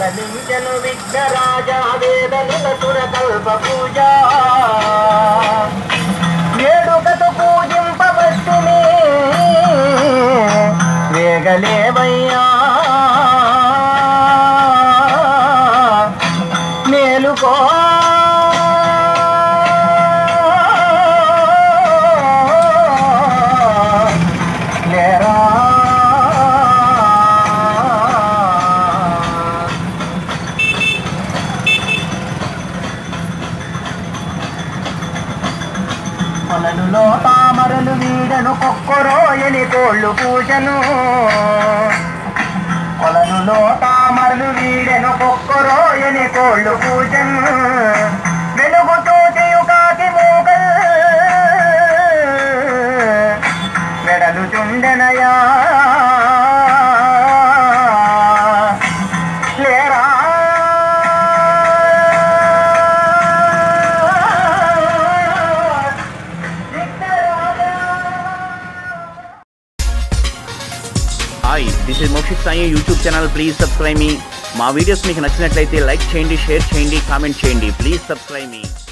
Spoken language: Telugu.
ఫలించను విఘ్నరాజా వేదనుల సురకల్ప పూజ వేడుకతో పూజింపవస్తుమే వేగలేవయ్యా మేలుకో లేరా కొలనులో తామరలు వీడను కొక్కరోయని కోళ్ళు పూజను కొలనులో తామరలు వీడెను కొక్కరోయని కోళ్ళు పూజను వెలుగుతో చేయు కాకి మూగల్ వెడలు చుండెనయా లేరా hi this is Mokshith Sai YouTube channel please subscribe మీ మా వీడియోస్ మీకు నచ్చినట్లయితే లైక్ చేయండి షేర్ చేయండి కామెంట్ చేయండి ప్లీజ్ సబ్స్క్రైబ్ మీ